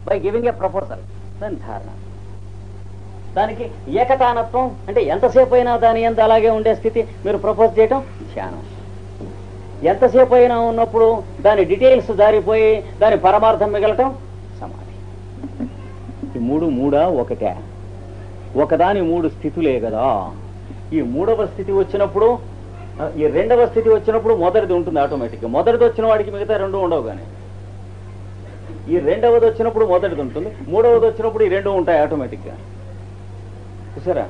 By giving a proposal దాని ధారణ దానికి ఏకతానత్వం అంటే ఎంతసేపు అయినా దాని ఎంత అలాగే ఉండే స్థితి మీరు ప్రపోజ్ చేయటం ధ్యానం ఎంతసేపు అయినా ఉన్నప్పుడు దాని డీటెయిల్స్ దారిపోయి దాని పరమార్థం మిగలటం సమాధి ఈ మూడు మూడా ఒకటే ఒకదాని మూడు స్థితులే కదా ఈ మూడవ స్థితి వచ్చినప్పుడు ఆ, ఈ రెండవ స్థితి వచ్చినప్పుడు మొదటిది ఉంటుంది ఆటోమేటిక్గా మొదటిది వచ్చిన వాడికి మిగతా రెండు ఉండవు కానీ ఈ రెండవది వచ్చినప్పుడు మొదటిది ఉంటుంది మూడవది వచ్చినప్పుడు ఈ రెండు ఉంటాయి ఆటోమేటిక్గా చూసారా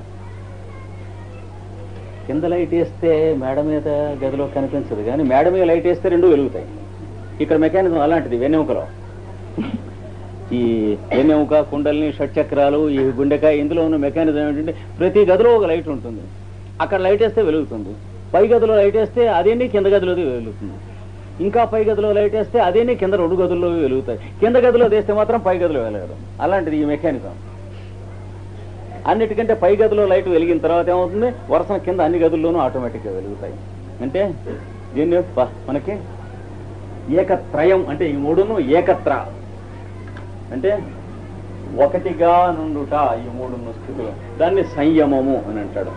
కింద లైట్ వేస్తే మేడ మీద గదిలో కనిపించదు కానీ మేడ మీద లైట్ వేస్తే రెండు వెలుగుతాయి ఇక్కడ మెకానిజం అలాంటిది వెన్నెముకలో ఈ వెన్నెముక కుండల్ని షట్చక్రాలు ఈ గుండెకాయ ఇందులో ఉన్న మెకానిజం ఏంటంటే ప్రతి గదిలో ఒక లైట్ ఉంటుంది అక్కడ లైట్ వేస్తే వెలుగుతుంది పై గదిలో లైట్ వేస్తే అదేంటి కింద గదిలోది వెలుగుతుంది ఇంకా పై గదిలో లైట్ వేస్తే అదేంటి కింద రెండు గదుల్లో వెలుగుతాయి కింద గదిలో వేస్తే మాత్రం పై గదిలో వెలగదు అలాంటిది ఈ మెకానిజం అన్నిటికంటే పై గదిలో లైట్ వెలిగిన తర్వాత ఏమవుతుంది వరుస కింద అన్ని గదుల్లోనూ ఆటోమేటిక్గా వెలుగుతాయి అంటే దీన్ని ప- మనకి ఏకత్రయం అంటే ఈ మూడును ఏకత్ర అంటే ఒకటిగా నుండుట ఈ మూడు స్థితులు దాన్ని సంయమము అని అంటాడు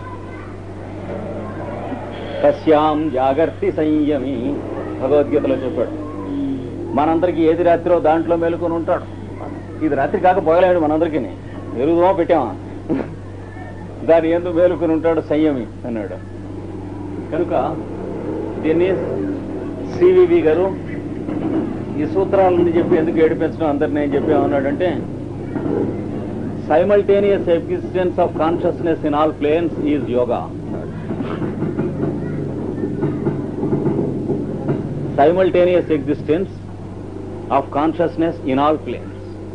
తస్యాం జాగర్తి సంయమి భగవద్గీతలో చెప్పాడు మనందరికీ ఏది రాత్రో దాంట్లో మేలుకొని ఉంటాడు ఇది రాత్రి కాక పోగలేడు మనందరికీ ఎరుగుదమో పెట్టామా దాని ఎందు మేలుకొని ఉంటాడు సంయమి అన్నాడు కనుక దీన్ని సివివి గారు ఈ సూత్రాలని చెప్పి ఎందుకు ఏడిపించడం అందరినీ ఏం చెప్పి ఏమన్నాడంటే simultaneous existence of consciousness in all planes is yoga simultaneous existence of consciousness in all planes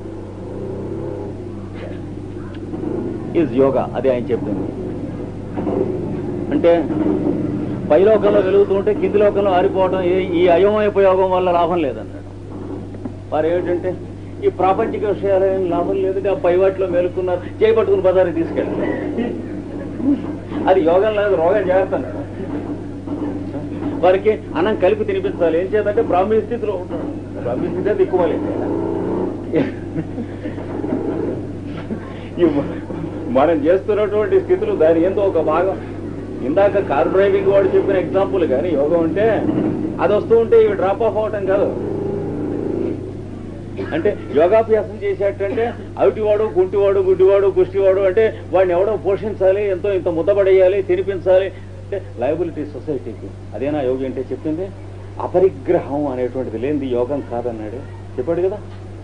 is yoga అదే ఆయన చెప్తుంది అంటే పై లోకంలో వెలుగుతూ ఉంటే కింది లోకంలో ఆరిపోవడం ఈ- ఈ అయోమయోపయోగం వల్ల లాభం లేదన్నాడు వారు ఏమిటంటే ఈ ప్రాపంచిక విషయాలు ఏం లాభం లేదు ఆ పై వాటిలో మేలుకున్నారు చేపట్టుకుని బజారుకి తీసుకెళ్ళారు అది యోగం లేదు రోగం జాగ్రత్త అన్నాడు వారికి అన్నం కలిపి తినిపించాలి ఏం చేద్దంటే బ్రాహ్మీ స్థితిలో ఉంటాడు బ్రాహ్మీ స్థితి దిక్కుమలేదు ఈ మనం చేస్తున్నటువంటి స్థితులు దాని ఏందో ఒక భాగం ఇందాక కార్ డ్రైవింగ్ వాడు చెప్పిన ఎగ్జాంపుల్ కానీ యోగం ఉంటే అది వస్తూ ఉంటే ఇవి డ్రాప్ ఆఫ్ అవటం కాదు అంటే యోగాభ్యాసం చేసేటంటే అవిటివాడు కుంటివాడు గుడ్డివాడు కుష్టివాడు అంటే వాడిని ఎవడో పోషించాలి ఎంతో ఇంత ముద్దబడేయాలి తినిపించాలి అంటే లయబిలిటీ సొసైటీకి అదేనా యోగి అంటే చెప్పింది అపరిగ్రహం అనేటువంటిది లేనిది యోగం కాదన్నాడు చెప్పాడు కదా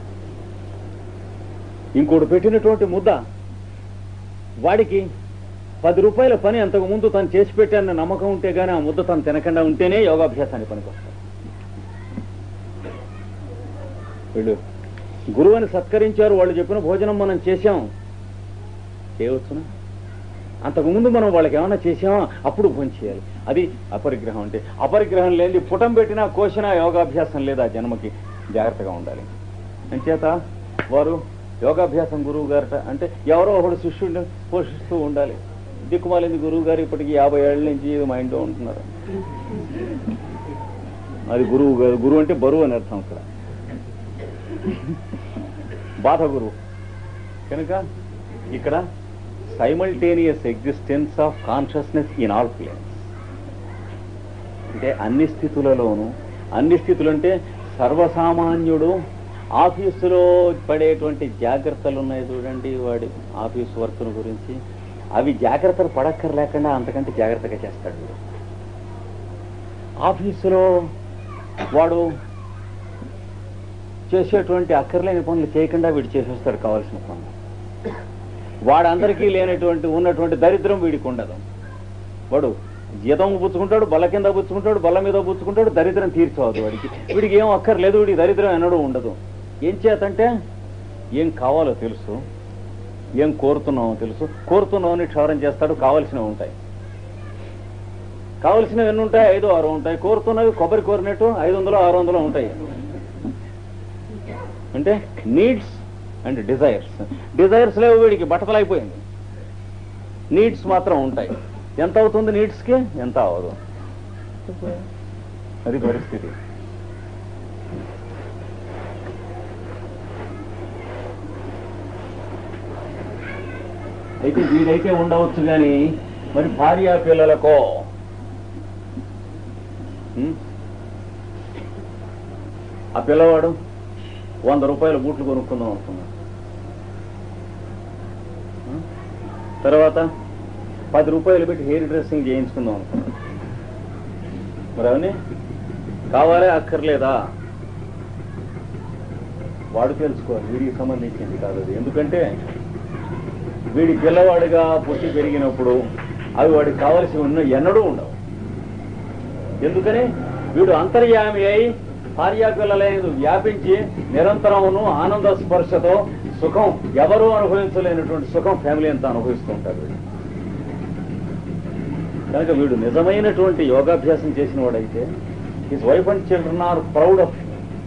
ఇంకోటి పెట్టినటువంటి ముద్ద వాడికి పది రూపాయల పని అంతకు ముందు తను చేసి పెట్టానన్న నమ్మకం ఉంటే గానీ ఆ ముద్ద తను తినకుండా ఉంటేనే యోగాభ్యాసానికి పనికొస్తాడు వీళ్ళు గురువుని సత్కరించారు వాళ్ళు చెప్పిన భోజనం మనం చేశాం చేయవచ్చునా అంతకుముందు మనం వాళ్ళకి ఏమైనా చేసామా అప్పుడు భోజనం చేయాలి అది అపరిగ్రహం అంటే అపరిగ్రహం లేని పుటం పెట్టినా కోసినా యోగాభ్యాసం లేదా జన్మకి జాగ్రత్తగా ఉండాలి అంచేత వారు యోగాభ్యాసం గురువు గారట అంటే ఎవరో ఒకడు శిష్యుడిని పోషిస్తూ ఉండాలి దిక్కుమాలింది గురువు గారు ఇప్పటికి యాభై ఏళ్ళ నుంచి మా ఇంట్లో ఉంటున్నారు అది గురువు గారు గురువు అంటే బరువు అని అర్థం ఇక్కడ బాధ గురువు కనుక ఇక్కడ simultaneous existence of consciousness in all planes అంటే అన్ని స్థితులలోనూ అన్ని స్థితులు అంటే సర్వసామాన్యుడు ఆఫీసులో పడేటువంటి జాగ్రత్తలు ఉన్నాయి చూడండి వాడి ఆఫీస్ వర్క్ను గురించి అవి జాగ్రత్తలు పడక్కర్లేకుండా అంతకంటే జాగ్రత్తగా చేస్తాడు వీడు. ఆఫీసులో వాడు చేసేటువంటి అక్కర్లేని పనులు చేయకుండా వీడు చేసేస్తాడు కావాల్సిన పనులు వాడందరికీ లేనటువంటి ఉన్నటువంటి దరిద్రం వీడికి ఉండదు వాడు జీతం పుచ్చుకుంటాడు బల్ల కింద పుచ్చుకుంటాడు బల్ల మీద పుచ్చుకుంటాడు దరిద్రం తీర్చవద్దు వాడికి వీడికి ఏం అక్కర్లేదు వీడికి దరిద్రం ఎన్నడూ ఉండదు ఏం చేతంటే ఏం కావాలో తెలుసు ఏం కోరుతున్నామో తెలుసు కోరుతున్నామని క్షవరం చేస్తాడు కావలసినవి ఉంటాయి కావలసినవి ఎన్ని ఉంటాయి ఐదు ఆరు ఉంటాయి కోరుతున్నవి కొబ్బరి కోరినట్టు ఐదు వందలు ఆరు వందలు ఉంటాయి అంటే నీడ్స్ అండ్ డిజైర్స్ డిజైర్స్ లేవు వీడికి బట్టతలైపోయింది నీడ్స్ మాత్రం ఉంటాయి ఎంత అవుతుంది నీడ్స్కి ఎంత అవ్వదు అది పరిస్థితి అయితే వీడైతే ఉండవచ్చు కానీ మరి భార్య పిల్లలకో ఉం? ఆ పిల్లవాడు వంద రూపాయల బూట్లు కొనుక్కుందాం అనుకున్నాడు ఉం? తర్వాత పది రూపాయలు పెట్టి హెయిర్ డ్రెస్సింగ్ చేయించుకుందాం అనుకున్నాడు మరి అవన్నీ కావాలా అక్కర్లేదా వాడు తెలుసుకోవాలి వీడికి సంబంధించింది కాదు అది ఎందుకంటే వీడి పిల్లవాడిగా పుట్టి పెరిగినప్పుడు అవి వాడికి కావలసి ఉన్న ఎన్నడూ ఉండవు ఎందుకని వీడు అంతర్యామి అయి భార్యా పిల్లలేదు వ్యాపించి నిరంతరమును ఆనంద స్పర్శతో సుఖం ఎవరూ అనుభవించలేనటువంటి సుఖం ఫ్యామిలీ అంతా అనుభవిస్తూ ఉంటారు వీడు కనుక వీడు నిజమైనటువంటి యోగాభ్యాసం చేసిన వాడైతే his wife and children are proud of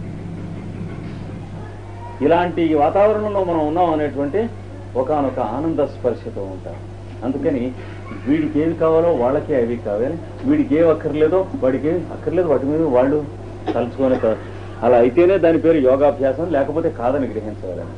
ఇలాంటి వాతావరణంలో మనం ఉన్నాం అనేటువంటి ఒకనొక ఆనంద స్పర్శతో ఉంటాం అందుకని వీడికి ఏది కావాలో వాళ్ళకే అవి కావాలి వీడికి ఏం అక్కర్లేదో వాడికి ఏం అక్కర్లేదు వాటి మీద వాళ్ళు తలుచుకొని త- అలా అయితేనే దాని పేరు యోగాభ్యాసం లేకపోతే కాదని గ్రహించగలను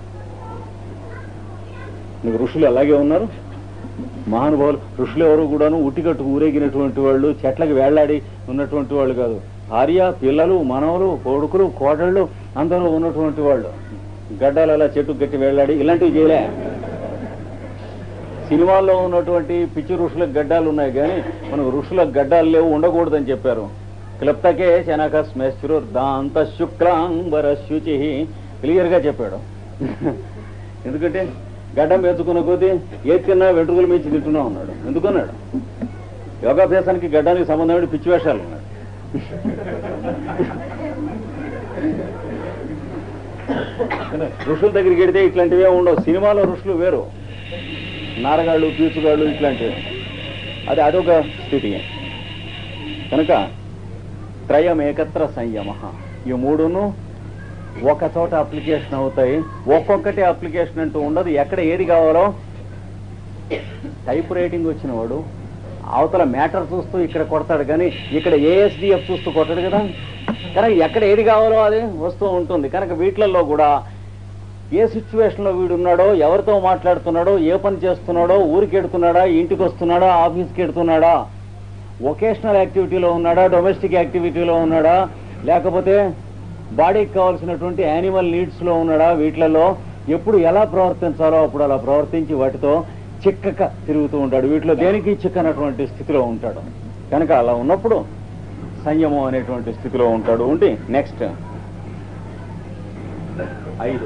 మీకు ఋషులు అలాగే ఉన్నారు మహానుభావులు ఋషులు ఎవరు కూడాను ఉట్టికట్టు ఊరేగినటువంటి వాళ్ళు చెట్లకి వేళ్లాడి ఉన్నటువంటి వాళ్ళు కాదు భార్య పిల్లలు మనవలు కొడుకులు కోడళ్ళు అందరూ ఉన్నటువంటి వాళ్ళు గడ్డాలు అలా చెట్టు గట్టి వేళ్లాడి ఇలాంటివి చేయలే సినిమాల్లో ఉన్నటువంటి పిచ్చి ఋషులకు గడ్డాలు ఉన్నాయి కానీ మనకు ఋషులకు గడ్డాలు లేవు ఉండకూడదని చెప్పారు క్లప్తకే శనక స్మెశ్రు దాంత శుక్లాంబర శుచి క్లియర్గా చెప్పాడు ఎందుకంటే గడ్డం పెంచుకున్న కొద్దీ ఏది తిన్నా వెంట్రుకలు మించి తింటున్నా ఉన్నాడు ఎందుకన్నాడు యోగాభ్యాసానికి గడ్డానికి సంబంధమైన పిచ్చి వేషాలు ఉన్నాడు ఋషుల దగ్గరికి వెడితే ఇట్లాంటివే ఉండవు సినిమాలో ఋషులు వేరు నారగాళ్ళు పీచుగాళ్ళు ఇట్లాంటివి అది అదొక స్థితి కనుక త్రయం ఏకత్ర సంయమ ఈ మూడును ఒక చోట అప్లికేషన్ అవుతాయి ఒక్కొక్కటి అప్లికేషన్ అంటూ ఉండదు ఎక్కడ ఏది కావాలో టైప్ రైటింగ్ వచ్చిన వాడు అవతల మ్యాటర్ చూస్తూ ఇక్కడ కొడతాడు కానీ ఇక్కడ ఏఎస్డిఎఫ్ చూస్తూ కొట్టాడు కదా కనుక ఎక్కడ ఏది కావాలో అది వస్తూ ఉంటుంది కనుక వీటిలలో కూడా ఏ సిచ్యువేషన్లో వీడు ఉన్నాడో ఎవరితో మాట్లాడుతున్నాడో ఏ పని చేస్తున్నాడో ఊరికి ఎడుతున్నాడా ఇంటికి వస్తున్నాడా ఆఫీస్కి ఎడుతున్నాడా వొకేషనల్ యాక్టివిటీలో ఉన్నాడా డొమెస్టిక్ యాక్టివిటీలో ఉన్నాడా లేకపోతే బాడీకి కావాల్సినటువంటి యానిమల్ నీడ్స్లో ఉన్నాడా వీటిలలో ఎప్పుడు ఎలా ప్రవర్తించాలో అప్పుడు అలా ప్రవర్తించి వాటితో చిక్కక తిరుగుతూ ఉంటాడు వీటిలో దేనికి చిక్కనటువంటి స్థితిలో ఉంటాడు కనుక అలా ఉన్నప్పుడు సంయమం అనేటువంటి స్థితిలో ఉంటాడు ఉండి నెక్స్ట్ ఐదు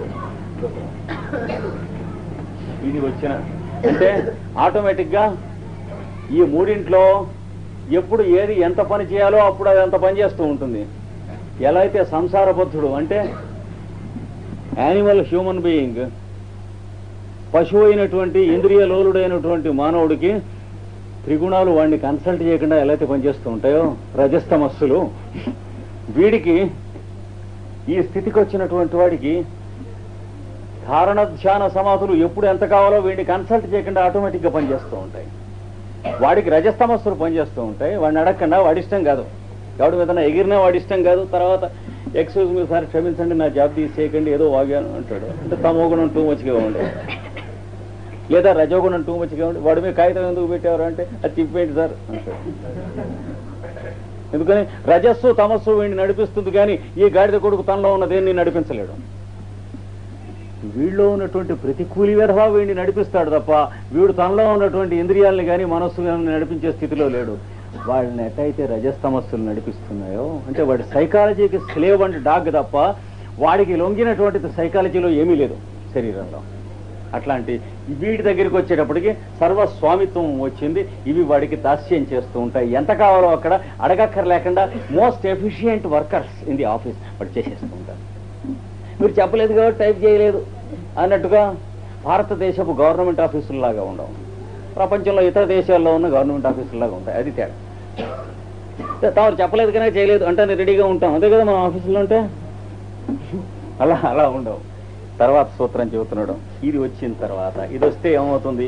ఇది వచ్చిన అంటే ఆటోమేటిక్గా ఈ మూడింట్లో ఎప్పుడు ఏది ఎంత పని చేయాలో అప్పుడు అది అంత పని చేస్తూ ఉంటుంది ఎలా అయితే సంసారబద్ధుడు అంటే యానిమల్ హ్యూమన్ బీయింగ్ పశువు అయినటువంటి ఇంద్రియ లోలుడైనటువంటి మానవుడికి త్రిగుణాలు వాడిని కన్సల్ట్ చేయకుండా ఎలా అయితే పనిచేస్తూ ఉంటాయో రజస్తమస్సులు వీడికి ఈ స్థితికి వచ్చినటువంటి వాడికి ధారణ ధ్యాన సమాధులు ఎప్పుడు ఎంత కావాలో వీడిని కన్సల్ట్ చేయకుండా ఆటోమేటిక్గా పనిచేస్తూ ఉంటాయి వాడికి రజస్తమస్సులు పనిచేస్తూ ఉంటాయి వాడిని అడగకుండా వాడి ఇష్టం కాదు ఎవడి మీద ఎగిరినా వాడి ఇష్టం కాదు తర్వాత ఎక్స్క్యూజ్ మీ సార్ క్షమించండి నా జాబ్ తీసేయకండి ఏదో వాగాను అంటాడు అంటే తమోగుణం టూ మచ్గా ఉండే లేదా రజోగుణం టూ మచ్గా ఉండి వాడి మీద కాగితం ఎందుకు పెట్టారు అంటే అది తిప్పేంటి సార్ అంటాడు ఎందుకని రజస్సు తమస్సు వీడిని నడిపిస్తుంది కానీ ఈ గాడిద కొడుకు తనలో ఉన్న దేన్ని నడిపించలేడు వీళ్ళలో ఉన్నటువంటి ప్రతికూలి విధవా వీడిని నడిపిస్తాడు తప్ప వీడు తనలో ఉన్నటువంటి ఇంద్రియాలని కానీ మనస్సు కానీ నడిపించే స్థితిలో లేడు వాళ్ళని ఎట్టయితే రజస్తమస్సులు నడిపిస్తున్నాయో అంటే వాడి సైకాలజీకి స్లేవ్ అండ్ డాగ్ తప్ప వాడికి లొంగినటువంటిది సైకాలజీలో ఏమీ లేదు శరీరంలో అట్లాంటి వీటి దగ్గరికి వచ్చేటప్పటికి సర్వస్వామిత్వం వచ్చింది ఇవి వాడికి దాస్యం చేస్తూ ఉంటాయి ఎంత కావాలో అక్కడ అడగక్కర్లేకుండా most efficient workers in the office వాడు చేసేస్తూ ఉంటారు మీరు చెప్పలేదు కాబట్టి టైప్ చేయలేదు అన్నట్టుగా భారతదేశపు గవర్నమెంట్ ఆఫీసుల్లాగా ఉండవు ప్రపంచంలో ఇతర దేశాల్లో ఉన్న గవర్నమెంట్ ఆఫీసుల్లాగా ఉంటాయి అది తేడా తాము చెప్పలేదు కనుక చేయలేదు అంటే నేను రెడీగా ఉంటాం అదే కదా మన ఆఫీసులో ఉంటే అలా అలా ఉండవు తర్వాత సూత్రం చెబుతున్నాడు ఇది వచ్చిన తర్వాత ఇది వస్తే ఏమవుతుంది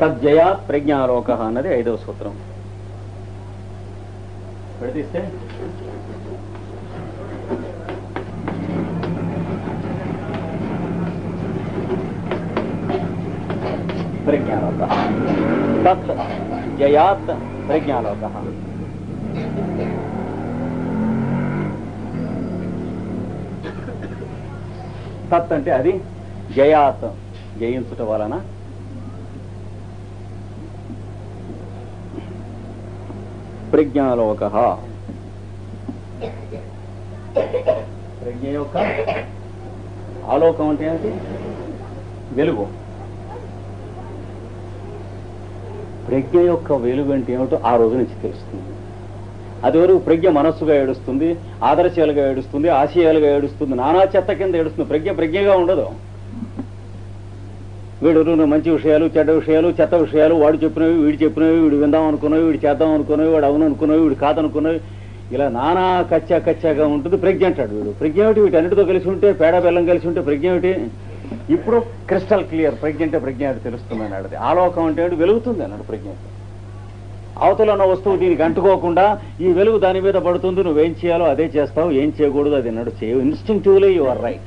తజ్జయా ప్రజ్ఞాలోక అన్నది ఐదవ సూత్రం విడదీస్తే ప్రజ్ఞాలోక తత్ జయాత్ ప్రజ్ఞాలోక తత్ అంటే అది జయాత్ జయించుట వలన ప్రజ్ఞాలోక ప్రజ్ఞ యొక్క ఆలోకం అంటే ఏమిటి వెలుగు ప్రజ్ఞ యొక్క వెలుగు అంటే ఏమిటో ఆ రోజు నుంచి తెలుస్తుంది అది వరకు ప్రజ్ఞ మనస్సుగా ఏడుస్తుంది ఆదర్శాలుగా ఏడుస్తుంది ఆశయాలుగా ఏడుస్తుంది నానా చెత్త కింద ఏడుస్తుంది ప్రజ్ఞ ప్రజ్ఞగా ఉండదు వీడు నువ్వు మంచి విషయాలు చెడ్డ విషయాలు చెత్త విషయాలు వాడు చెప్పినవి వీడు చెప్పినవి వీడు విందాం అనుకున్నవి వీడు చేద్దాం అనుకున్నవి వాడు అవును అనుకున్నవి వీడు కాదనుకున్నవి ఇలా నానా కచ్చా కచ్చాగా ఉంటుంది ప్రజ్ఞ అంటాడు వీడు ప్రజ్ఞ ఏమిటి వీటన్నిటితో కలిసి ఉంటే పేడ బెల్లం కలిసి ఉంటే ప్రజ్ఞ ఏమిటి ఇప్పుడు క్రిస్టల్ క్లియర్ ప్రజ్ఞ అంటే ప్రజ్ఞ అది తెలుస్తుంది అన్నాడు అది ఆలోకం అంటే ఏమిటి? వెలుగుతుంది అన్నాడు ప్రజ్ఞ అవతల ఉన్న వస్తువు దీనికి అంటుకోకుండా ఈ వెలుగు దాని మీద పడుతుంది నువ్వేం చేయాలో అదే చేస్తావు ఏం చేయకూడదు అది అన్నాడు చేయవు ఇన్స్టింక్టివ్లీ యు ఆర్ రైట్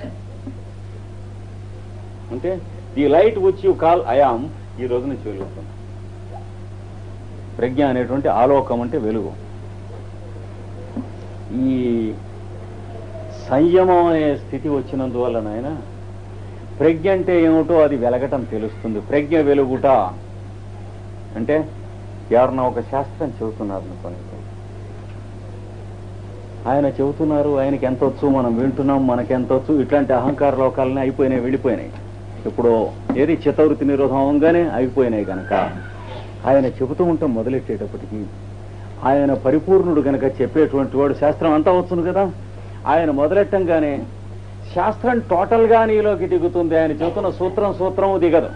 అంటే the light which you call I am ఈ రోజు నుంచి వెలుగుతుంది ప్రజ్ఞ అనేటువంటి ఆలోకం అంటే వెలుగు ఈ సంయమం అనే స్థితి వచ్చినందువల్ల నాయన ప్రజ్ఞ అంటే ఏమిటో అది వెలగటం తెలుస్తుంది ప్రజ్ఞ వెలుగుట అంటే ఎవరన్నా ఒక శాస్త్రం చెబుతున్నారు అనుకోండి ఆయన చెబుతున్నారు ఆయనకి ఎంత వచ్చు మనం వింటున్నాం మనకి ఎంత వచ్చు ఇట్లాంటి అహంకార లోకాలని అయిపోయినాయి వెళ్ళిపోయినాయి ఇప్పుడు ఏది చిత్తవృత్తి నిరోధం అవగానే అయిపోయినాయి కనుక ఆయన చెబుతూ ఉంటాం మొదలెట్టేటప్పటికి ఆయన పరిపూర్ణుడు గనక చెప్పేటువంటి వాడు శాస్త్రం అంతా వచ్చును కదా ఆయన మొదలెట్టంగానే శాస్త్రం టోటల్గా నీలోకి దిగుతుంది ఆయన చెబుతున్న సూత్రం సూత్రం దిగదు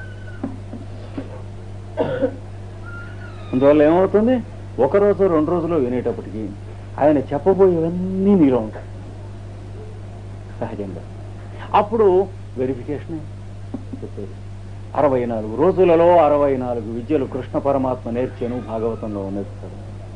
అందువల్ల ఏమవుతుంది ఒక రోజు రెండు రోజులు వినేటప్పటికి ఆయన చెప్పబోయేవన్నీ నీలో ఉంటాయి సహజంగా అప్పుడు వెరిఫికేషన్ చెప్పేది అరవై నాలుగు రోజులలో అరవై నాలుగు విద్యలు కృష్ణ పరమాత్మ నేర్చాను భాగవతంలో ఉన్నది కదా.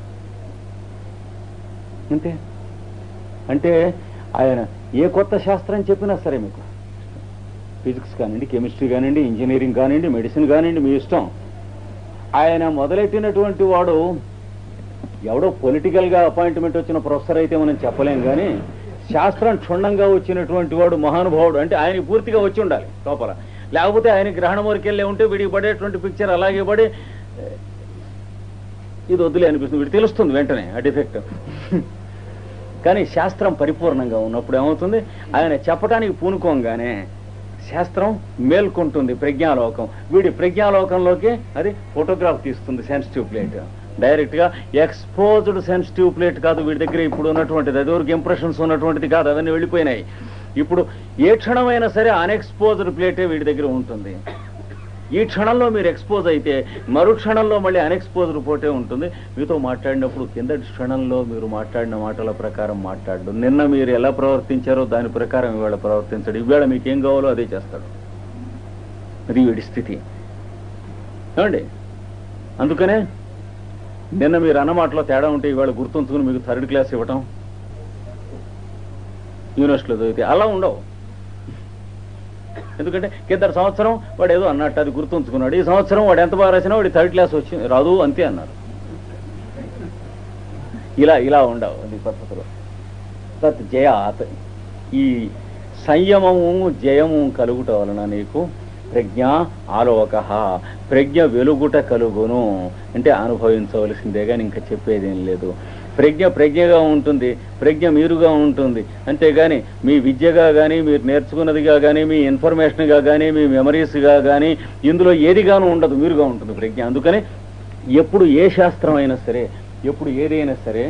అంతే అంటే ఆయన ఏ కొత్త శాస్త్రం చెప్పినా సరే మీకు ఫిజిక్స్ కానివ్వండి కెమిస్ట్రీ కానివ్వండి ఇంజనీరింగ్ కానివ్వండి మెడిసిన్ కానివ్వండి మీ ఇష్టం ఆయన మొదలెట్టినటువంటి వాడు ఎవడో పొలిటికల్ గా అపాయింట్మెంట్ వచ్చిన ప్రొఫెసర్ అయితే మనం చెప్పలేం కానీ శాస్త్రం క్షుణ్ణంగా వచ్చినటువంటి వాడు మహానుభావుడు అంటే ఆయన పూర్తిగా వచ్చి ఉండాలి లోపల లేకపోతే ఆయన గ్రహణం వరకు వెళ్ళే ఉంటే వీడికి పడేటువంటి పిక్చర్ అలాగే పడి ఇది వద్దులే అనిపిస్తుంది వీడికి తెలుస్తుంది వెంటనే ఆ డిఫెక్ట్ కానీ శాస్త్రం పరిపూర్ణంగా ఉన్నప్పుడు ఏమవుతుంది ఆయన చెప్పడానికి పూనుకోగానే శాస్త్రం మేల్కొంటుంది ప్రజ్ఞాలోకం వీడి ప్రజ్ఞాలోకంలోకి అది ఫోటోగ్రాఫ్ తీస్తుంది సెన్సిటివ్ ప్లేట్ డైరెక్ట్ గా ఎక్స్పోజ్డ్ సెన్సిటివ్ ప్లేట్ కాదు వీడి దగ్గర ఇప్పుడు ఉన్నటువంటిది అది వరకు ఇంప్రెషన్స్ ఉన్నటువంటిది కాదు అవన్నీ వెళ్ళిపోయినాయి ఇప్పుడు ఏ క్షణమైనా సరే అన్ఎక్స్పోజ్డ్ ప్లేటే వీడి దగ్గర ఉంటుంది ఈ క్షణంలో మీరు ఎక్స్పోజ్ అయితే మరు క్షణంలో మళ్ళీ అన్ఎక్స్పోజ్డ్ పోటే ఉంటుంది మీతో మాట్లాడినప్పుడు కిందటి క్షణంలో మీరు మాట్లాడిన మాటల ప్రకారం మాట్లాడు నిన్న మీరు ఎలా ప్రవర్తించారో దాని ప్రకారం ఇవాళ ప్రవర్తించడు ఇవాళ మీకు ఏం కావాలో అదే చేస్తాడు అది వీడి స్థితి ఏమండి అందుకనే నిన్న మీరు అన్న మాటలో తేడా ఉంటే ఇవాళ గుర్తుంచుకుని మీకు థర్డ్ క్లాస్ ఇవ్వటం యూనివర్సిటీలో చదివితే అలా ఉండవు ఎందుకంటే కింద సంవత్సరం వాడు ఏదో అన్నట్టు అది గుర్తుంచుకున్నాడు ఈ సంవత్సరం వాడు ఎంత బాగా రాసినా వాడి థర్డ్ క్లాస్ వచ్చింది రాదు అంతే అన్నారు ఇలా ఇలా ఉండవు అది పద్ధతులు తత్ జయాత్ ఈ సంయమము జయము కలుగుట వలన నీకు ప్రజ్ఞ ఆలోక ప్రజ్ఞ వెలుగుట కలుగును అంటే అనుభవించవలసిందే కానీ ఇంకా చెప్పేదేం లేదు ప్రజ్ఞ ప్రజ్ఞగా ఉంటుంది ప్రజ్ఞ మీరుగా ఉంటుంది అంతేగాని మీ విద్యగా కానీ మీరు నేర్చుకున్నదిగా కానీ మీ ఇన్ఫర్మేషన్గా కానీ మీ మెమరీస్గా కానీ ఇందులో ఏదిగాను ఉండదు మీరుగా ఉంటుంది ప్రజ్ఞ అందుకని ఎప్పుడు ఏ శాస్త్రం అయినా సరే ఎప్పుడు ఏదైనా సరే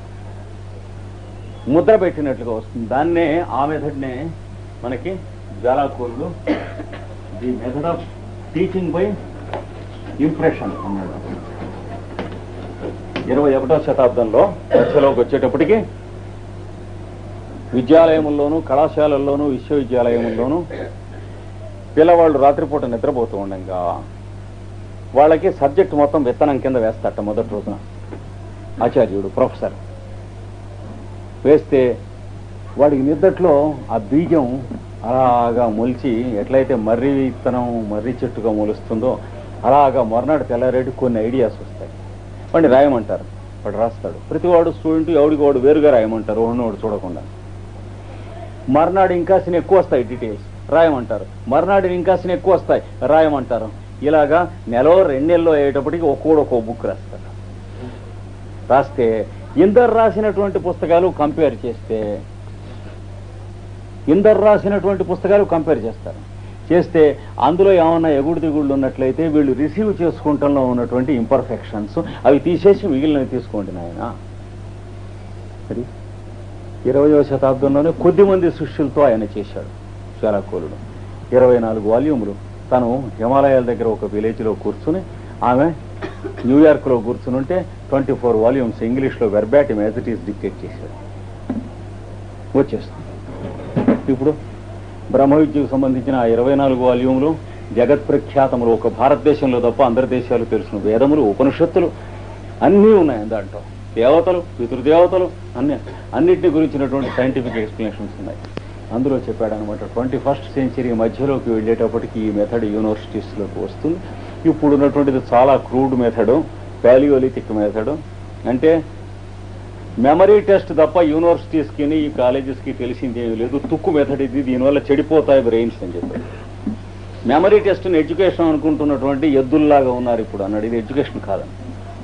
ముద్ర పెట్టినట్లుగా వస్తుంది దాన్నే ఆ మెథడ్నే మనకి జ్వాలాకూరుడు the method of teaching by impression అన్నాడు ఇరవై ఒకటో శతాబ్దంలో మధ్యలోకి వచ్చేటప్పటికి విద్యాలయముల్లోనూ కళాశాలల్లోనూ విశ్వవిద్యాలయముల్లోనూ పిల్లవాళ్ళు రాత్రిపూట నిద్రపోతూ ఉండగా వాళ్ళకి సబ్జెక్ట్ మొత్తం విత్తనం కింద వేస్తాట మొదటి రోజున ఆచార్యుడు ప్రొఫెసర్ వేస్తే వాడికి నిద్దట్లో ఆ బీజం అలాగా మొలిచి ఎట్లయితే మర్రి విత్తనం మర్రి చెట్టుగా మొలుస్తుందో అలాగా మర్నాడు తెల్లారేటి కొన్ని ఐడియాస్ వస్తాయి వాడిని రాయమంటారు వాడు రాస్తాడు ప్రతివాడు స్టూడెంట్ ఎవడికి వాడు వేరుగా రాయమంటారు ఒకడు చూడకుండా మర్నాడు ఇంకాసిన ఎక్కువ వస్తాయి డీటెయిల్స్ రాయమంటారు మర్నాడు ఇంకాసిన ఎక్కువ వస్తాయి రాయమంటారు ఇలాగా నెలలో రెండు నెలలో అయ్యేటప్పటికి ఒక్కోడు ఒక్కో బుక్ రాస్తారు రాస్తే ఇందరు రాసినటువంటి పుస్తకాలు కంపేర్ చేస్తే ఇందరు రాసినటువంటి పుస్తకాలు కంపేర్ చేస్తారు చేస్తే అందులో ఏమన్నా ఎగుడు దిగుళ్ళు ఉన్నట్లయితే వీళ్ళు రిసీవ్ చేసుకుంటంలో ఉన్నటువంటి ఇంపర్ఫెక్షన్స్ అవి తీసేసి మిగిలినవి తీసుకోండి నాయన అది ఇరవయో శతాబ్దంలోనే కొద్ది మంది శిష్యులతో ఆయన చేశాడు శాలాకోలుడు ఇరవై నాలుగు వాల్యూములు తను హిమాలయాల దగ్గర ఒక విలేజ్లో కూర్చుని ఆమె న్యూయార్క్లో కూర్చుని ఉంటే ట్వంటీ ఫోర్ వాల్యూమ్స్ ఇంగ్లీష్లో verbatim as it is dictate చేశాడు వచ్చేస్తాం ఇప్పుడు బ్రహ్మ విద్యకు సంబంధించిన ఆ ఇరవై నాలుగు వాల్యూములు జగత్ ప్రఖ్యాతములు ఒక భారతదేశంలో తప్ప అందరి దేశాలు తెలిసిన వేదములు ఉపనిషత్తులు అన్నీ ఉన్నాయి దాంట్లో దేవతలు పితృదేవతలు అన్ని అన్నిటిని గురించినటువంటి సైంటిఫిక్ ఎక్స్ప్లెనేషన్స్ ఉన్నాయి అందులో చెప్పాడనమాట ట్వంటీ ఫస్ట్ సెంచరీ మధ్యలోకి వెళ్ళేటప్పటికి ఈ మెథడ్ యూనివర్సిటీస్లోకి వస్తుంది ఇప్పుడు ఉన్నటువంటిది చాలా క్రూడ్ మెథడ్ పాలియోలిథిక్ మెథడ్ అంటే మెమరీ టెస్ట్ తప్ప యూనివర్సిటీస్కి ఈ కాలేజెస్కి తెలిసింది ఏమీ లేదు తుక్కు మెథడ్ ఇది దీనివల్ల చెడిపోతాయి బ్రెయిన్స్ అని చెప్పారు మెమరీ టెస్ట్ని ఎడ్యుకేషన్ అనుకుంటున్నటువంటి ఎద్దుల్లాగా ఉన్నారు ఇప్పుడు అన్నాడు ఇది ఎడ్యుకేషన్ కాదని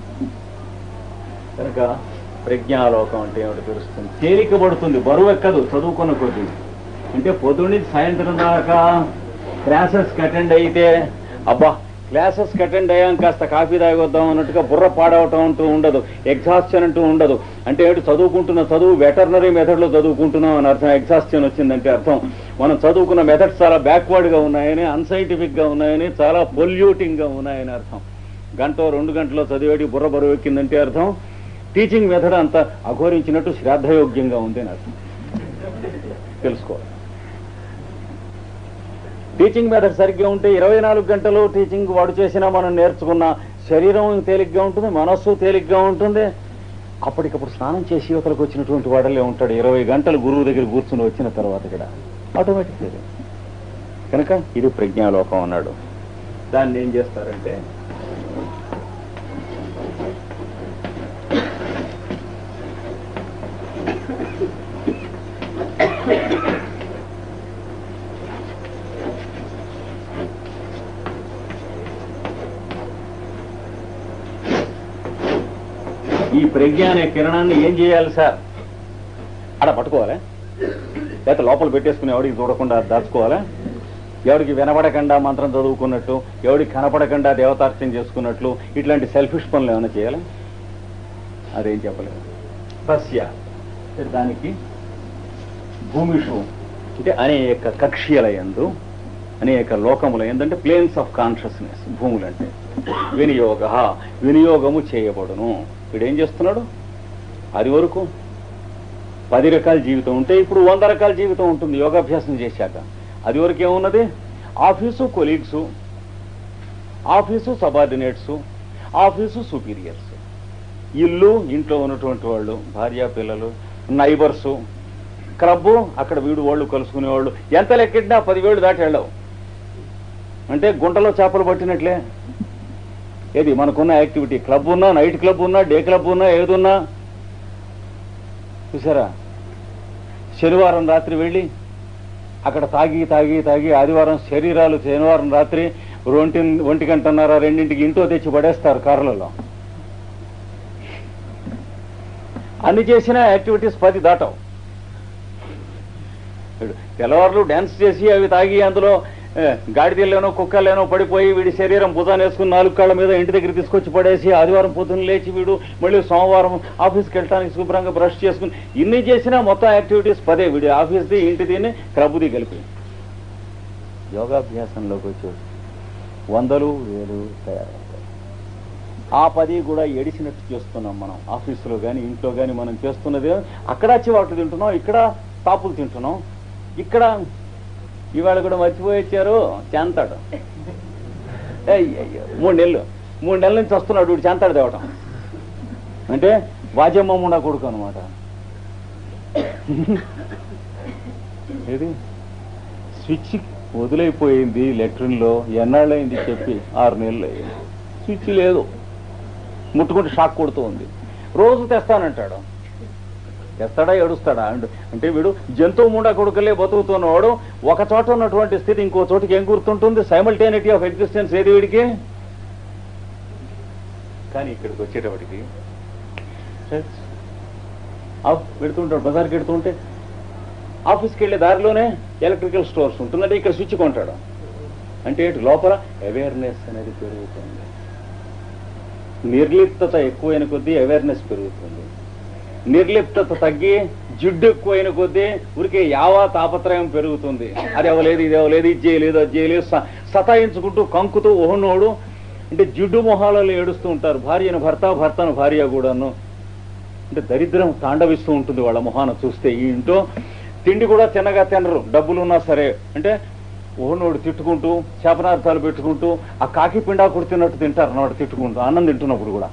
కనుక ప్రజ్ఞాలోకం అంటే ఏమిటి తెలుస్తుంది తేలిక పడుతుంది బరువు ఎక్కదు చదువుకున్న కొద్ది అంటే పొద్దున్నీ సాయంత్రం దాకా క్లాసెస్కి అటెండ్ అయితే అబ్బా క్లాసెస్కి అటెండ్ అయ్యాం కాస్త కాఫీ తాగొద్దాం అన్నట్టుగా బుర్ర పాడవటం అంటూ ఉండదు ఎగ్జాస్షన్ అంటూ ఉండదు అంటే ఏంటి చదువుకుంటున్న చదువు వెటర్నరీ మెథడ్లో చదువుకుంటున్నాం అని అర్థం ఎగ్జాస్షన్ వచ్చిందంటే అర్థం మనం చదువుకున్న మెథడ్స్ చాలా బ్యాక్వర్డ్గా ఉన్నాయని అన్సైంటిఫిక్గా ఉన్నాయని చాలా పొల్యూటింగ్గా ఉన్నాయని అర్థం గంట రెండు గంటలో చదివేటి బుర్ర బరువు ఎక్కిందంటే అర్థం టీచింగ్ మెథడ్ అంత అఘోరించినట్టు శ్రద్ధయోగ్యంగా ఉంది అని అర్థం తెలుసుకోవాలి టీచింగ్ మెథడ్ సరిగ్గా ఉంటే ఇరవై నాలుగు గంటలు టీచింగ్ వాడు చేసినా మనం నేర్చుకున్న శరీరం తేలిగ్గా ఉంటుంది మనస్సు తేలిగ్గా ఉంటుంది అప్పటికప్పుడు స్నానం చేసి యువతలకు వచ్చినటువంటి వాడలే ఉంటాడు ఇరవై గంటలు గురువు దగ్గర కూర్చుని వచ్చిన తర్వాత ఇక్కడ ఆటోమేటిక్ కనుక ఇది ప్రజ్ఞాలోకం అన్నాడు దాన్ని ఏం చేస్తారంటే ఈ ప్రజ్ఞ అనే కిరణాన్ని ఏం చేయాలి సార్ అక్కడ పట్టుకోవాలి లేకపోతే లోపల పెట్టేసుకుని ఎవడికి చూడకుండా దాచుకోవాలా ఎవడికి వినపడకుండా మంత్రం చదువుకున్నట్టు ఎవడికి కనపడకుండా దేవతార్చన చేసుకున్నట్లు ఇట్లాంటి సెల్ఫిష్ పనులు ఏమైనా చేయాలి అదేం చెప్పలేదు సస్య దానికి భూమిషు అంటే అనేక కక్ష్యల యందు అనేక లోకముల ఏంటంటే ప్లేన్స్ ఆఫ్ కాన్షియస్నెస్ భూములంటే వినియోగ వినియోగము చేయబడును వీడు ఏం చేస్తున్నాడు అది వరకు పది రకాల జీవితం ఉంటే ఇప్పుడు వంద రకాల జీవితం ఉంటుంది యోగాభ్యాసం చేశాక అది వరకు ఏమున్నది office colleagues office subordinates office superiors ఇల్లు ఇంట్లో ఉన్నటువంటి వాళ్ళు భార్య పిల్లలు నైబర్సు క్లబ్బు అక్కడ వీడు వాళ్ళు కలుసుకునేవాళ్ళు ఎంత లెక్కెట్టినా పదివేలు దాటి వెళ్ళవు అంటే గుంటలో చేపలు పట్టినట్లే ఏది మనకున్న యాక్టివిటీ క్లబ్ ఉన్నా నైట్ క్లబ్ ఉన్నా డే క్లబ్ ఉన్నా ఏదున్నా చూసారా శనివారం రాత్రి వెళ్ళి అక్కడ తాగి తాగి తాగి ఆదివారం శరీరాలు శనివారం రాత్రి ఒంటి ఒంటి గంటన్నర రెండింటికి ఇంట్లో తెచ్చి పడేస్తారు కార్లలో అన్ని చేసిన యాక్టివిటీస్ పది దాటవు తెల్లవారులు డ్యాన్స్ చేసి అవి తాగి అందులో ఏ, గాడిదల్లోనో కుక్కల్లోనో పడిపోయి వీడి శరీరం భుజాన్ని వేసుకుని నాలుగు కాళ్ళ మీద ఇంటి దగ్గర తీసుకొచ్చి పడేసి ఆదివారం పొద్దున్న లేచి వీడు మళ్ళీ సోమవారం ఆఫీస్కి వెళ్ళడానికి శుభ్రంగా బ్రష్ చేసుకుని ఇన్ని చేసినా మొత్తం యాక్టివిటీస్ పదే వీడి ఆఫీస్ది ఇంటిది క్రబ్బుది కలిపి యోగాభ్యాసంలోకి వచ్చాడు వందలు వేలు తయారవుతాయి ఆ పది కూడా ఎడిసినట్టు చేస్తున్నాం మనం ఆఫీసులో కానీ ఇంట్లో కానీ మనం చేస్తున్నది అక్కడ చివాట్లు తింటున్నాం ఇక్కడ తాపులు తింటున్నాం ఇక్కడ ఇవాళ కూడా మర్చిపోయి వచ్చారు చేంతాడు ఏయ్ అయ్యో మూడు నెలలు మూడు నెలల నుంచి వస్తున్నాడు వీడు చెంతాడు తేవటం అంటే వాజమ్మమ్మ నా కొడుకు అనమాట ఏది స్విచ్ వదిలైపోయింది లెట్రిన్లో ఎన్నాళ్ళైంది చెప్పి ఆరు నెలలు అయింది స్విచ్ లేదు ముట్టుకుంటే షాక్ కొడుతూ ఉంది రోజు తెస్తానంటాడు తెస్తాడా ఏడుస్తాడా అండ్- అంటే వీడు జంతువు ముండా కొడుకులే బతుకుతున్నవాడు ఒక చోట ఉన్నటువంటి స్థితి ఇంకో చోటికి ఏం గుర్తుంటుంది సైమల్టేనిటీ ఆఫ్ ఎగ్జిస్టెన్స్ ఏది వీడికి కానీ ఇక్కడికి వచ్చేటప్పటికి ఆఫ్ పెడుతుంటాడు బజార్కి వెడుతుంటే ఆఫీస్కి వెళ్ళే దారిలోనే ఎలక్ట్రికల్ స్టోర్స్ ఉంటుందంటే ఇక్కడ స్విచ్ కొంటాడు అంటే ఏంటి లోపల అవేర్నెస్ అనేది పెరుగుతుంది నిర్లిప్తత ఎక్కువైన కొద్దీ అవేర్నెస్ పెరుగుతుంది నిర్లిప్తత తగ్గి జిడ్డు ఎక్కువైన కొద్దీ ఊరికే యావా తాపత్రయం పెరుగుతుంది అది అవ్వలేదు ఇది అవ్వలేదు ఇది చేయలేదు అది చేయలేదు స- సతాయించుకుంటూ కంకుతూ ఓహనోడు అంటే జిడ్డు మొహాలలో ఏడుస్తూ ఉంటారు భార్యను భర్త భర్తను భార్య కూడాను అంటే దరిద్రం తాండవిస్తూ ఉంటుంది వాళ్ళ మొహాన చూస్తే ఈ ఇంట్లో తిండి కూడా తిన్నగా తినరు డబ్బులు ఉన్నా సరే అంటే ఓనోడు తిట్టుకుంటూ శాపనార్థాలు పెట్టుకుంటూ ఆ కాకి పిండా తిన్నట్టు తింటారు నాడు తిట్టుకుంటూ అన్నం తింటున్నప్పుడు కూడా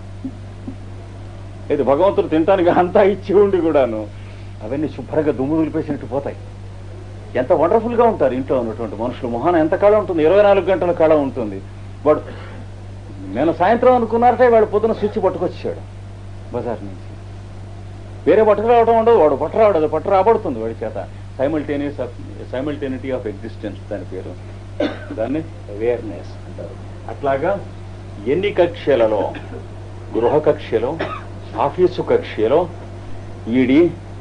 ఇది భగవంతుడు తింటానికి అంతా ఇచ్చి ఉండి కూడాను అవన్నీ శుభ్రంగా దుమ్ము దులిపేసినట్టు పోతాయి ఎంత వండర్ఫుల్ గా ఉంటారు ఇంట్లో ఉన్నటువంటి మనుషులు మొహాన ఎంత కళ ఉంటుంది ఇరవై నాలుగు గంటల కళ ఉంటుంది వాడు నేను సాయంత్రం అనుకున్నారటే వాడు పొద్దున స్విచ్ పట్టుకొచ్చాడు బజార్ నుంచి వేరే పట్టుకురావడం ఉండదు వాడు పట్టురావడం అది పట్టు రాబడుతుంది వాడి చేత సైమల్టేనియస్ సైమల్టేనిటీ ఆఫ్ ఎగ్జిస్టెన్స్ దాని పేరు దాన్ని అవేర్నెస్ అంటారు అట్లాగా ఎన్ని కక్షలలో గృహ కక్షలో ఆఫీసు కక్షలో ఈడి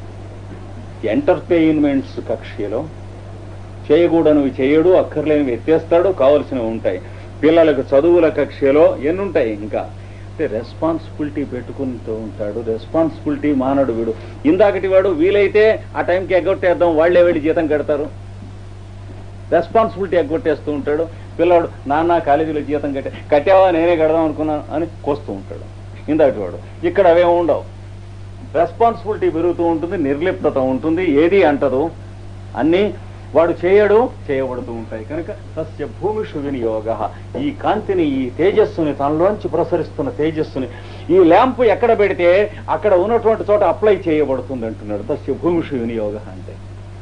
ఎంటర్టైన్మెంట్స్ కక్షలో చేయకూడనివి చేయడు అక్కర్లేనివి ఎత్తేస్తాడు కావలసినవి ఉంటాయి పిల్లలకు చదువుల కక్షలో ఎన్ని ఉంటాయి ఇంకా అంటే రెస్పాన్సిబిలిటీ పెట్టుకుంటూ ఉంటాడు రెస్పాన్సిబిలిటీ మానడు వీడు ఇందాకటి వాడు వీలైతే ఆ టైంకి ఎగ్గొట్టేద్దాం వాళ్ళే వెళ్ళి జీతం కడతారు రెస్పాన్సిబిలిటీ ఎగ్గొట్టేస్తూ ఉంటాడు పిల్లవాడు నాన్న కాలేజీలో జీతం కట్టే కట్టావా నేనే కడదాం అనుకున్నాను అని కోస్తూ ఉంటాడు ఇందాకటి వాడు ఇక్కడ అవేం ఉండవు రెస్పాన్సిబిలిటీ పెరుగుతూ ఉంటుంది నిర్లిప్తత ఉంటుంది ఏది అంటదు అన్నీ వాడు చేయడు చేయబడుతూ ఉంటాయి కనుక తస్య భూమిషు వినియోగ ఈ కాంతిని ఈ తేజస్సుని తనలోంచి ప్రసరిస్తున్న తేజస్సుని ఈ ల్యాంప్ ఎక్కడ పెడితే అక్కడ ఉన్నటువంటి చోట అప్లై చేయబడుతుంది అంటున్నాడు తస్య భూమిషు వినియోగ అంటే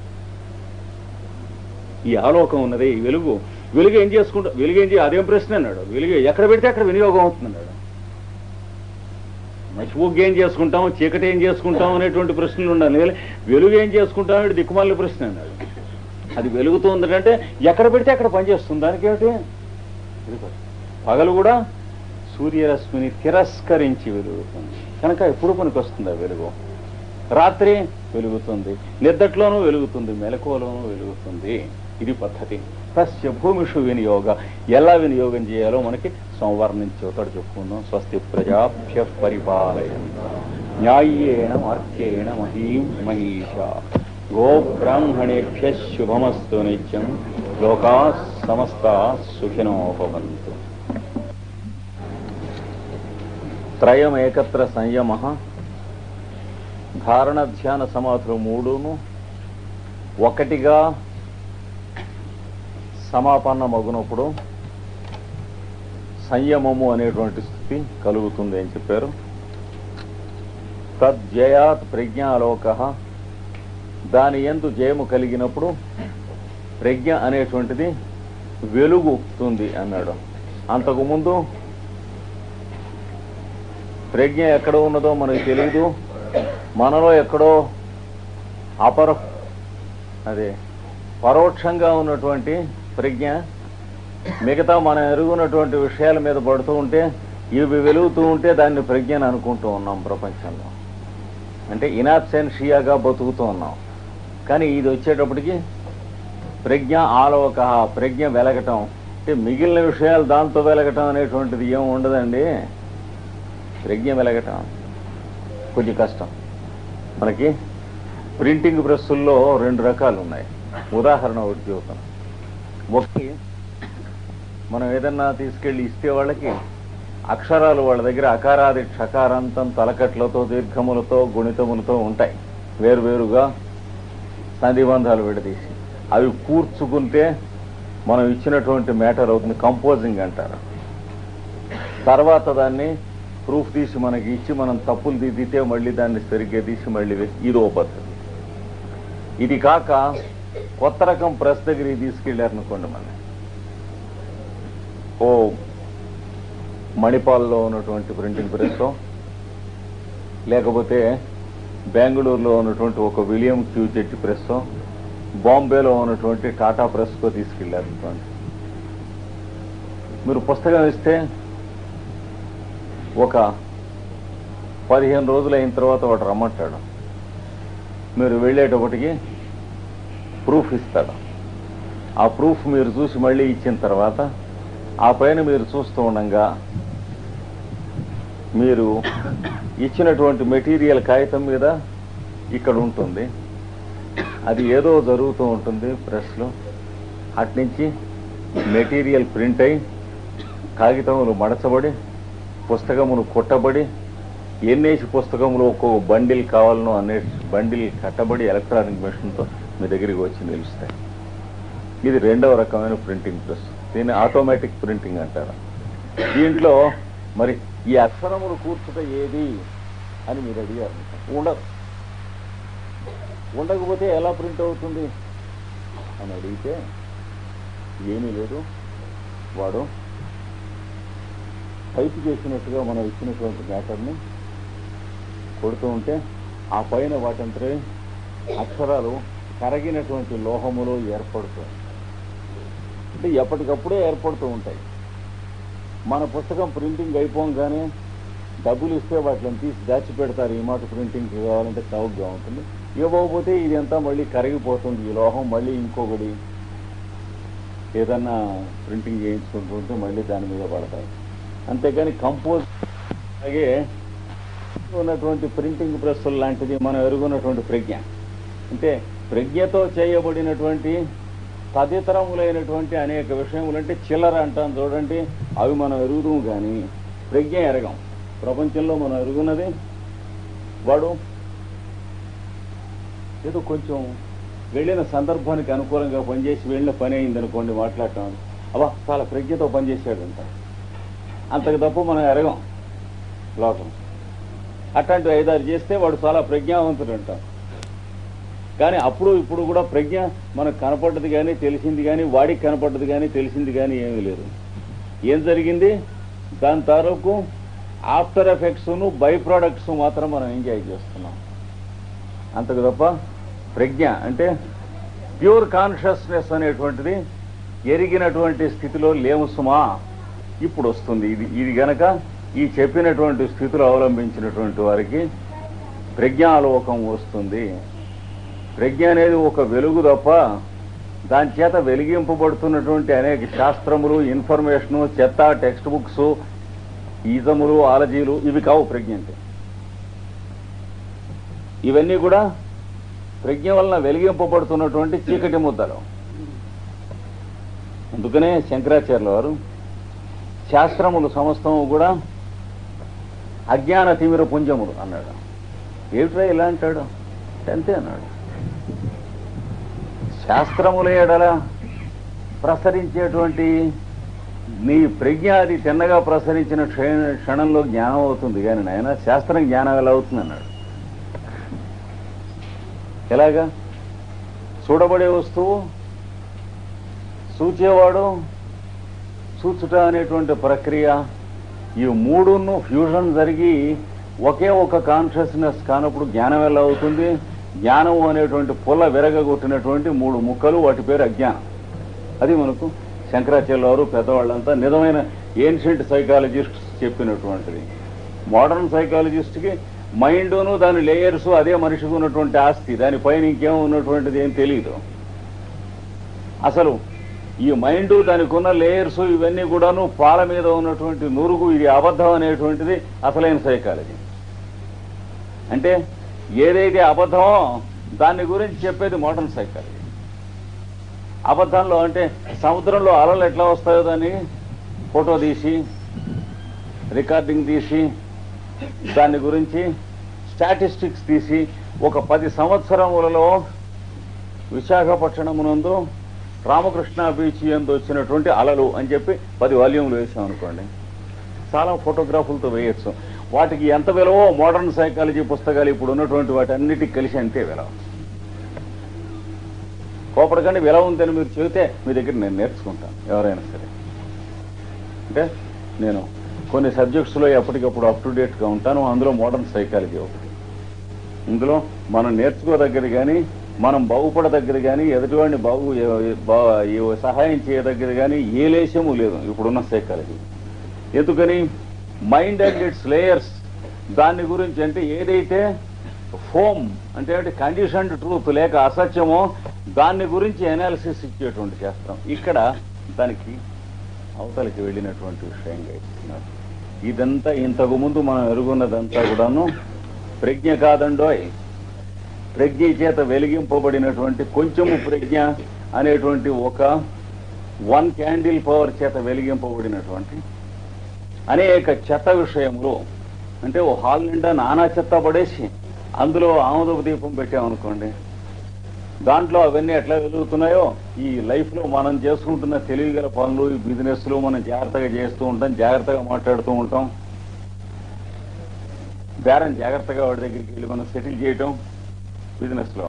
ఈ ఆలోకం ఉన్నది ఈ వెలుగు వెలుగు ఏం చేసుకుంటా వెలుగు ఏం చేయ అదేం ప్రశ్న అన్నాడు వెలుగు ఎక్కడ పెడితే అక్కడ వినియోగం అవుతుంది అన్నాడు మసిబుగ్గు ఏం చేసుకుంటాం చీకటి ఏం చేసుకుంటాం అనేటువంటి ప్రశ్నలు ఉండాలి కానీ వెలుగు ఏం చేసుకుంటాం ఇది దిక్కుమాలిన ప్రశ్న అన్నాడు అది వెలుగుతుందంటే ఎక్కడ పెడితే అక్కడ పనిచేస్తుంది దానికి ఏమిటి ఇదిగో, పగలు కూడా సూర్యరశ్మిని తిరస్కరించి వెలుగుతుంది కనుక ఎప్పుడు పనికి వస్తుంది ఆ వెలుగు రాత్రి వెలుగుతుంది నిద్దట్లోనూ వెలుగుతుంది మెలకువలోనూ వెలుగుతుంది ఇది పద్ధతి తస్య భూమిషు వినియోగ ఎలా వినియోగం చేయాలో మనకి సోమవారం నుంచి చదువుతాడు చెప్పుకుందాం స్వస్తి ప్రజాభ్య పరిపాలయ న్యాయేణ మార్గేణ మహీం మహిష గో బ్రాహ్మణేభ్య శుభమస్తు నిత్యం లోకా సమస్త సుఖినోపవంతు త్రయం ఏకత్ర సంయమ ధారణ ధ్యాన సమాధులు మూడును ఒకటిగా సమాపన్నమగునప్పుడు సంయమము అనేటువంటి స్థితి కలుగుతుంది అని చెప్పారు తజ్జయాత్ ప్రజ్ఞాలోక దాని ఎందు జయము కలిగినప్పుడు ప్రజ్ఞ అనేటువంటిది వెలుగుతుంది అన్నాడు అంతకుముందు ప్రజ్ఞ ఎక్కడ ఉన్నదో మనకు తెలియదు మనలో ఎక్కడో అపర అదే పరోక్షంగా ఉన్నటువంటి ప్రజ్ఞ మిగతా మనం ఎరుగున్నటువంటి విషయాల మీద పడుతూ ఉంటే ఇవి వెలుగుతూ ఉంటే దాన్ని ప్రజ్ఞ అని అనుకుంటూ ఉన్నాం ప్రపంచంలో అంటే ఇనాబ్సెన్షియాగా బతుకుతూ ఉన్నాం కానీ ఇది వచ్చేటప్పటికి ప్రజ్ఞ ఆలోక ప్రజ్ఞ వెలగటం అంటే మిగిలిన విషయాలు దాంతో వెలగటం అనేటువంటిది ఏం ఉండదండి ప్రజ్ఞ వెలగటం కొంచెం కష్టం మనకి ప్రింటింగ్ ప్రెస్సుల్లో రెండు రకాలు ఉన్నాయి ఉదాహరణ ఒకటి చెబుతాను ఒకటి మనం ఏదన్నా తీసుకెళ్ళి ఇస్తే వాళ్ళకి అక్షరాలు వాళ్ళ దగ్గర అకారాది క్షకారాంతం తలకట్లతో దీర్ఘములతో గుణితములతో ఉంటాయి వేరువేరుగా సంధిబంధాలు విడదీసి అవి కూర్చుకుంటే మనం ఇచ్చినటువంటి మ్యాటర్ అవుతుంది కంపోజింగ్ అంటారు తర్వాత దాన్ని ప్రూఫ్ తీసి మనకి ఇచ్చి మనం తప్పులు దిద్దితే మళ్ళీ దాన్ని సరిగ్గా తీసి మళ్ళీ వేసి ఇది ఓ పద్ధతి ఇది కాక కొత్త రకం ప్రెస్ దగ్గరికి తీసుకెళ్ళారనుకోండి మన ఓ మణిపాల్లో ఉన్నటువంటి ప్రింటింగ్ ప్రెస్ లేకపోతే బెంగళూరులో ఉన్నటువంటి ఒక విలియం క్యూ జెట్టి ప్రెస్ బాంబేలో ఉన్నటువంటి టాటా ప్రెస్కో తీసుకెళ్ళారనుకోండి మీరు పుస్తకం ఇస్తే ఒక పదిహేను రోజులు అయిన తర్వాత వాడు రమ్మంటాడు మీరు వెళ్ళేటప్పటికి ప్రూఫ్ ఇస్తాడు ఆ ప్రూఫ్ మీరు చూసి మళ్ళీ ఇచ్చిన తర్వాత ఆ పైన మీరు చూస్తూ ఉండగా మీరు ఇచ్చినటువంటి మెటీరియల్ కాగితం మీద ఇక్కడ ఉంటుంది అది ఏదో జరుగుతూ ఉంటుంది ప్రెస్లో అట్నుంచి మెటీరియల్ ప్రింట్ అయి కాగితములు మడచబడి పుస్తకములు కొట్టబడి ఎన్నేసి పుస్తకములు ఒక్కొక్క బండిల్ కావాలనో అనే బండిల్ కట్టబడి ఎలక్ట్రానిక్ మెషిన్తో మీ దగ్గరికి వచ్చి నిలుస్తాయి ఇది రెండవ రకమైన ప్రింటింగ్ ప్రెస్ దీన్ని ఆటోమేటిక్ ప్రింటింగ్ అంటారు దీంట్లో మరి ఈ అక్షరములు కూర్చుట ఏది అని మీరు అడిగారు ఉండదు ఉండకపోతే ఎలా ప్రింట్ అవుతుంది అని అడిగితే ఏమీ లేదు వాడు టైప్ చేసినట్టుగా మనం ఇచ్చినటువంటి మ్యాటర్ని కొడుతూ ఉంటే ఆ పైన వాటంతరే అక్షరాలు కరగినటువంటి లోహములు ఏర్పడుతాయి అంటే ఎప్పటికప్పుడే ఏర్పడుతూ ఉంటాయి మన పుస్తకం ప్రింటింగ్ అయిపోగానే డబ్బులు ఇస్తే వాటిని తీసి దాచి పెడతారు ఈ మాట ప్రింటింగ్ కావాలంటే చౌకగా ఉంటుంది ఇవ్వకపోతే ఇదంతా మళ్ళీ కరిగిపోతుంది ఈ లోహం మళ్ళీ ఇంకొకటి ఏదన్నా ప్రింటింగ్ చేయించుకుంటుంటే మళ్ళీ దాని మీద పడతాయి అంతేగాని కంపోజ్ అలాగే ఉన్నటువంటి ప్రింటింగ్ ప్రెస్సులు లాంటిది మనం ఎరుగున్నటువంటి ప్రజ్ఞ అంటే ప్రజ్ఞతో చేయబడినటువంటి తదితరములైనటువంటి అనేక విషయములు అంటే చిల్లర అంటాం చూడండి అవి మనం ఎరుగుదాం కానీ ప్రజ్ఞ ఎరగం ప్రపంచంలో మనం ఎరుగున్నది వాడు ఏదో కొంచెం వెళ్ళిన సందర్భానికి అనుకూలంగా పనిచేసి వెళ్ళిన పని అయింది అనుకోండి మాట్లాడటం అబ్బా చాలా ప్రజ్ఞతో పనిచేశాడంట అంతకు తప్ప మనం ఎరగం లోకం అట్లాంటి ఐదారు చేస్తే వాడు చాలా ప్రజ్ఞావంతుడు అంటాం కానీ అప్పుడు ఇప్పుడు కూడా ప్రజ్ఞ మనకు కనపడ్డది కానీ తెలిసింది కానీ వాడికి కనపడ్డది కానీ తెలిసింది కానీ ఏమీ లేదు ఏం జరిగింది దాని తాలూకు ఆఫ్టర్ ఎఫెక్ట్స్ను బై ప్రోడక్ట్స్ మాత్రం మనం ఎంజాయ్ చేస్తున్నాం అంతకు తప్ప ప్రజ్ఞ అంటే ప్యూర్ కాన్షియస్నెస్ అనేటువంటిది ఎరిగినటువంటి స్థితిలో లేము సుమా ఇప్పుడు వస్తుంది ఇది ఇది గనక ఈ చెప్పినటువంటి స్థితిలో అవలంబించినటువంటి వారికి ప్రజ్ఞాలోకం వస్తుంది ప్రజ్ఞ అనేది ఒక వెలుగు తప్ప దాని చేత వెలిగింపబడుతున్నటువంటి అనేక శాస్త్రములు ఇన్ఫర్మేషను చెత్త టెక్స్ట్ బుక్స్ ఈజములు ఆలజీలు ఇవి కావు ప్రజ్ఞ అంటే ఇవన్నీ కూడా ప్రజ్ఞ వలన వెలిగింపబడుతున్నటువంటి చీకటి ముద్దలు అందుకనే శంకరాచార్యుల వారు శాస్త్రములు సమస్తము కూడా అజ్ఞాన తిమిర పుంజములు అన్నాడు ఏమిట్రా ఇలా అంటాడు అంతే అన్నాడు శాస్త్రముల ఎడల ప్రసరించేటువంటి నీ ప్రజ్ఞ అది తిన్నగా ప్రసరించిన క్షణ- క్షణంలో జ్ఞానం అవుతుంది కానీ నాయన శాస్త్రం జ్ఞానం ఎలా అవుతుంది అన్నాడు ఎలాగా చూడబడే వస్తువు చూచేవాడు చూచుట అనేటువంటి ప్రక్రియ ఈ మూడును ఫ్యూజన్ జరిగి ఒకే ఒక కాన్షియస్నెస్ కానప్పుడు జ్ఞానం ఎలా అవుతుంది జ్ఞానం అనేటువంటి పుల్ల విరగగొట్టినటువంటి మూడు ముక్కలు వాటి పేరు అజ్ఞానం అది మనకు శంకరాచార్య వారు పెద్దవాళ్ళంతా నిజమైన ఏన్షియంట్ సైకాలజిస్ట్ చెప్పినటువంటిది మోడర్న్ సైకాలజిస్ట్కి మైండ్ను దాని లేయర్స్ అదే మనిషికి ఉన్నటువంటి ఆస్తి దానిపైన ఇంకేం ఉన్నటువంటిది ఏం తెలియదు అసలు ఈ మైండ్ దానికి ఉన్న లేయర్స్ ఇవన్నీ కూడాను పాల మీద ఉన్నటువంటి నురుగు ఇది అబద్ధం అనేటువంటిది అసలైన సైకాలజీ అంటే ఏదైతే అబద్ధమో దాని గురించి చెప్పేది మోడర్న్ సైకాలజీ అబద్ధంలో అంటే సముద్రంలో అలలు ఎట్లా వస్తాయో దాన్ని ఫోటో తీసి రికార్డింగ్ తీసి దాని గురించి స్టాటిస్టిక్స్ తీసి ఒక పది సంవత్సరములలో విశాఖపట్నమునందు రామకృష్ణ బీచ్ ఎందు వచ్చినటువంటి అలలు అని చెప్పి పది వాల్యూములు వేసాం అనుకోండి చాలా ఫోటోగ్రాఫులతో వేయొచ్చు వాటికి ఎంత విలువో మోడర్న్ సైకాలజీ పుస్తకాలు ఇప్పుడు ఉన్నటువంటి వాటి అన్నిటికి కలిసి అంతే విలువ కోపడకండి విలువ ఉందని మీరు చెబితే మీ దగ్గర నేను నేర్చుకుంటాను ఎవరైనా సరే అంటే నేను కొన్ని సబ్జెక్ట్స్లో ఎప్పటికప్పుడు అప్ టు డేట్గా ఉంటాను అందులో మోడర్న్ సైకాలజీ ఒకటి ఇందులో మనం నేర్చుకోదగ్గది కానీ మనం బాగుపడదగ్గది కానీ ఎదుటివాడిని బాగు ఏ- బా- ఏ- సహాయం చేయదగ్గది కానీ ఏ లేశము లేదు ఇప్పుడున్న సైకాలజీ ఎందుకని మైండ్ అండ్ ఇట్స్ లేయర్స్ దాని గురించి అంటే ఏదైతే ఫోమ్ అంటే కండిషన్డ్ ట్రూత్ లేక అసత్యమో దాని గురించి అనాలిసిస్ ఇచ్చేటువంటి శాస్త్రం ఇక్కడ దానికి అవతలికి వెళ్ళినటువంటి విషయంగా ఇస్తున్నారు ఇదంతా ఇంతకు ముందు మనం ఎరుగున్నదంతా కూడాను ప్రజ్ఞ కాదండోయ్ ప్రజ్ఞ చేత వెలిగింపబడినటువంటి కొంచెము ప్రజ్ఞ అనేటువంటి ఒక వన్ క్యాండిల్ పవర్ చేత వెలిగింపబడినటువంటి అనేక చెత్త విషయములు అంటే ఓ హాల్ నిండా నానా చెత్త పడేసి అందులో ఆమోదపు దీపం పెట్టామనుకోండి దాంట్లో అవన్నీ ఎట్లా వెలుగుతున్నాయో ఈ లైఫ్ లో మనం చేసుకుంటున్న తెలివిగల పనులు ఈ బిజినెస్లు మనం జాగ్రత్తగా చేస్తూ ఉంటాం జాగ్రత్తగా మాట్లాడుతూ ఉంటాం బేరం జాగ్రత్తగా వాడి దగ్గరికి వెళ్ళి మనం సెటిల్ చేయటం బిజినెస్ లో